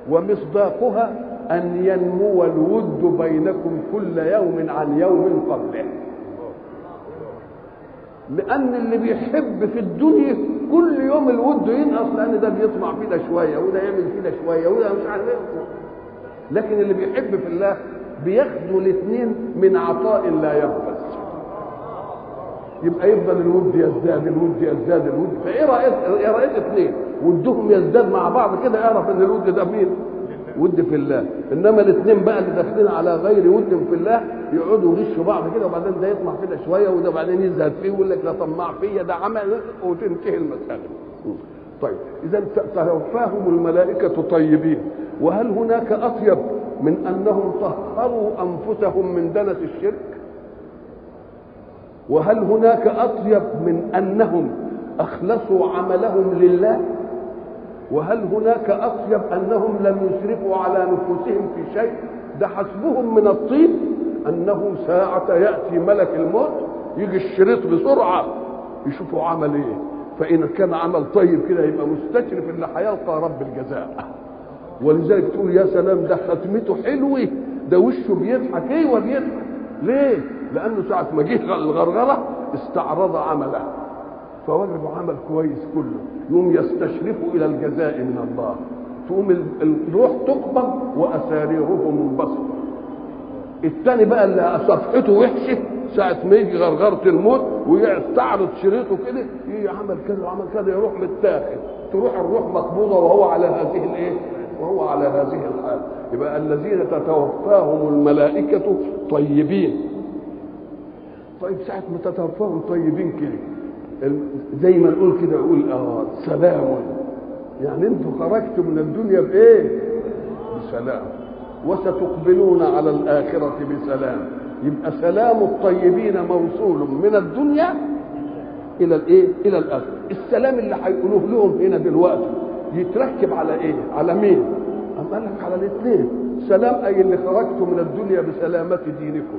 ومصداقها أن ينمو الود بينكم كل يوم عن يوم قبله لأن اللي بيحب في الدنيا كل يوم الود ينقص لأن ده بيطمع في ده شوية وده يعمل في ده شوية وده مش عارف ايه لكن اللي بيحب في الله بياخدوا الاثنين من عطاء لا ينفذ يبقى يفضل الود يزداد الود يزداد الود فايه رايت ايه رايت اثنين ودهم يزداد مع بعض كده اعرف ان الود ده مين ود في الله انما الاثنين بقى اللي داخلين على غير ود في الله يقعدوا يغشوا بعض كده وبعدين ده يطمع كده شويه وده بعدين يزهد فيه ويقول لك ده طماع فيا ده عمل وتنتهي المساله طيب اذا توفاهم الملائكه طيبين وهل هناك اطيب من انهم طهروا انفسهم من دنس الشرك وهل هناك اطيب من انهم اخلصوا عملهم لله وهل هناك اطيب انهم لم يسرفوا على نفوسهم في شيء ده حسبهم من الطيب انه ساعه ياتي ملك الموت يجي الشريط بسرعه يشوفوا عمل ايه فان كان عمل طيب كده يبقى مستشرف اللي هيلقى رب الجزاء ولذلك تقول يا سلام ده ختمته حلوه ده وشه بيضحك ايوه بيضحك ليه؟ لانه ساعه ما جه الغرغره استعرض عمله فوجدوا عمل كويس كله يقوم يستشرفوا الى الجزاء من الله تقوم الروح تقبض واساريرهم منبسطه الثاني بقى اللي صفحته وحشه ساعة ما يجي غرغرة الموت ويستعرض شريطه كده يجي عمل كذا وعمل كذا يروح متاخد تروح الروح مقبوضة وهو على هذه الايه؟ وهو على هذه الحال يبقى الذين تتوفاهم الملائكة طيبين طيب ساعة ما تتوفاهم طيبين كده زي ما نقول كده يقول اه سلام يعني انتوا خرجتوا من الدنيا بايه؟ بسلام وستقبلون على الآخرة بسلام يبقى سلام الطيبين موصول من الدنيا إلى الإيه؟ إلى الآخرة السلام اللي هيقولوه لهم هنا دلوقتي يتركب على إيه؟ على مين؟ أم قال لك على الاثنين سلام أي اللي خرجتم من الدنيا بسلامة دينكم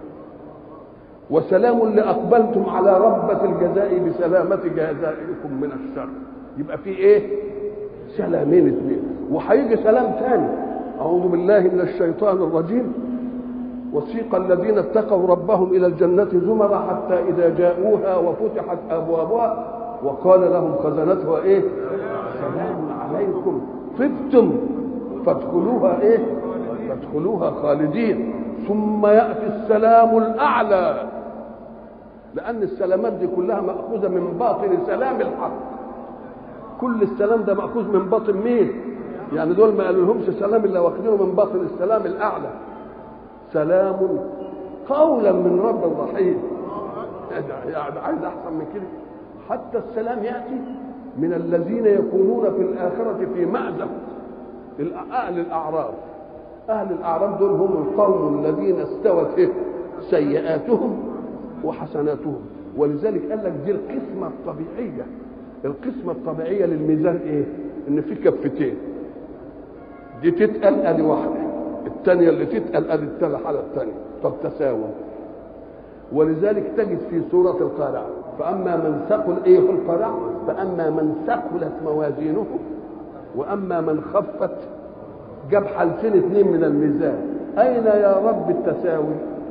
وسلام اللي أقبلتم على ربة الجزاء بسلامة جزائكم من الشر يبقى في إيه؟ سلامين اثنين وهيجي سلام ثاني أعوذ بالله من الشيطان الرجيم وسيق الذين اتقوا ربهم إلى الجنة زمرا حتى إذا جاءوها وفتحت أبوابها وقال لهم خزنتها إيه سلام عليكم طبتم فادخلوها إيه فادخلوها خالدين ثم يأتي السلام الأعلى لأن السلامات دي كلها مأخوذة من باطن سلام الحق كل السلام ده مأخوذ من باطن مين يعني دول ما قالوا لهمش سلام الا واخدينه من باطن السلام الاعلى سلام قولا من رب رحيم يعني عايز احسن من كده حتى السلام ياتي من الذين يكونون في الاخره في مأزق اهل الاعراف اهل الاعراف دول هم القوم الذين استوت إيه؟ سيئاتهم وحسناتهم ولذلك قال لك دي القسمه الطبيعيه القسمه الطبيعيه للميزان ايه ان في كفتين دي تتقل ادي واحده الثانيه اللي تتقل ادي الثانيه الحاله الثانيه طب تساوم ولذلك تجد في سوره القارعه فاما من ثقل ايه في القارعه فاما من ثقلت موازينه واما من خفت جاب حالتين اثنين من الميزان اين يا رب التساوي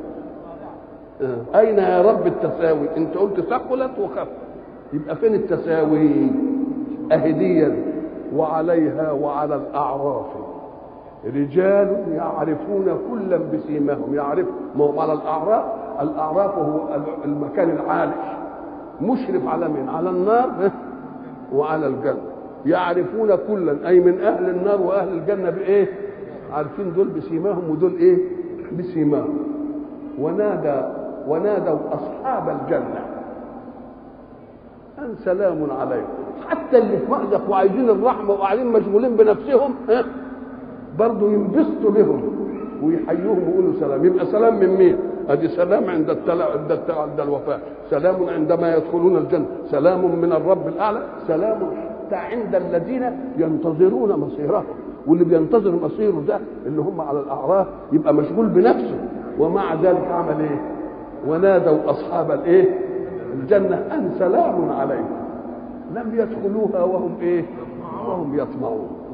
اين يا رب التساوي انت قلت ثقلت وخفت يبقى فين التساوي اهديا وعليها وعلى الاعراف رجال يعرفون كلا بسيماهم يعرف ما هو على الاعراف الاعراف هو المكان العالي مشرف على من على النار وعلى الجنه يعرفون كلا اي من اهل النار واهل الجنه بايه عارفين دول بسيماهم ودول ايه بسيماهم ونادى ونادوا اصحاب الجنه ان سلام عليكم حتى اللي في مأزق وعايزين الرحمه وقاعدين مشغولين بنفسهم ها برضه ينبسطوا بهم ويحيوهم ويقولوا سلام يبقى سلام من مين؟ ادي سلام عند التلا عند التلا عند الوفاه سلام عندما يدخلون الجنه سلام من الرب الاعلى سلام حتى عند الذين ينتظرون مصيرهم واللي بينتظر مصيره ده اللي هم على الاعراف يبقى مشغول بنفسه ومع ذلك عمل ايه؟ ونادوا اصحاب الايه؟ الجنه ان سلام عليكم لم يدخلوها وهم ايه؟ وهم يطمعون